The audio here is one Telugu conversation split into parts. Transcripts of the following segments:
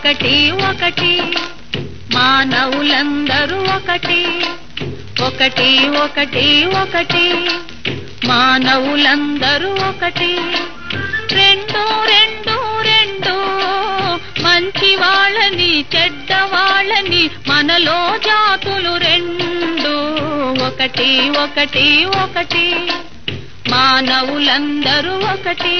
ఒకటి ఒకటి మానవులందరూ ఒకటి ఒకటి ఒకటి ఒకటి మానవులందరూ ఒకటి రెండు రెండు రెండు మంచి వాళ్ళని చెడ్డ వాళ్ళని మనలో జాతులు రెండు ఒకటి ఒకటి ఒకటి మానవులందరూ ఒకటి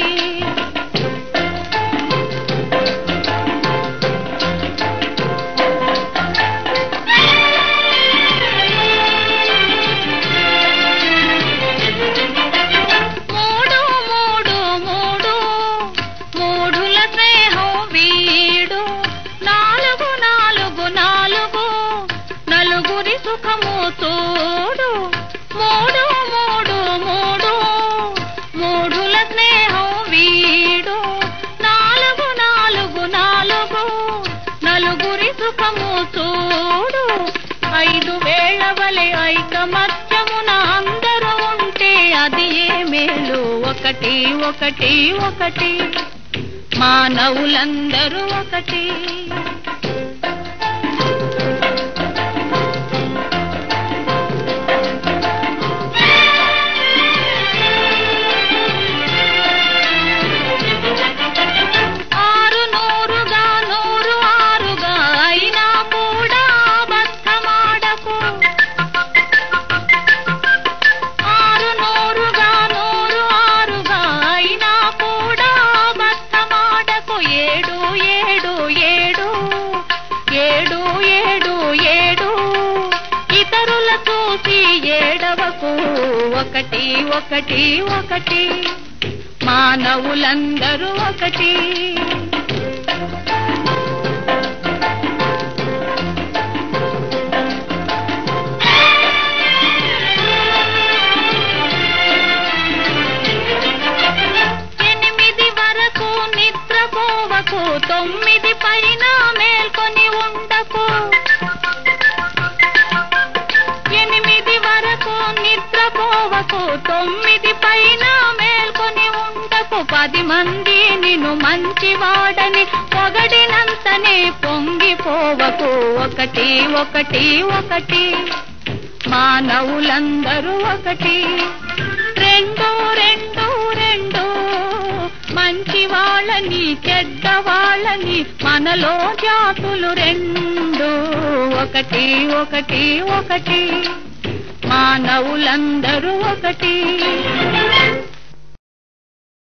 మూడు మూడు మూడు మూడుల స్నేహం వీడు నాలుగు నాలుగు నాలుగు నలుగురి సుఖము తోడు మూడు మూడు మూడు మూడుల స్నేహం వీడు నాలుగు నాలుగు నాలుగు నలుగురి సుఖము చూడు ఐదు వేళ వలె ఐకమత్యమున అందరూ ఉంటే అది ఏ మేలు ఒకటి ఒకటి ఒకటి మానవులందరూ ఒకటి ఆరు నూరుగా నూరు ఆరుగా అయినా కూడా అబద్ధమాడకు ఆరు నూరుగా నూరు ఆరుగా అయినా కూడా అబద్ధమాడకు ఏడు ఏడు ఏడు ఏడు ఏడు ఏడు ఇతరుల చూసి ఏడవకు ఒకటి ఒకటి ఒకటి మానవులందరూ ఒకటి ఎనిమిది వరకు నిద్రపోవకు తొమ్మిది పైన మేల్కొని ఉండకు ఎనిమిది వరకు నిద్రపోవకు తొమ్మిది పైన మేల్కొని ఉండకు పది మంది నిన్ను మంచివాడని పొగడినంతనే పొంగిపోవకు ఒకటి ఒకటి ఒకటి మానవులందరూ ఒకటి రెండు రెండు రెండు మంచి వాళ్ళని చెడ్డ వాళ్ళని మనలో జాతులు రెండు ఒకటి ఒకటి ఒకటి మానవులందరూ ఒకటి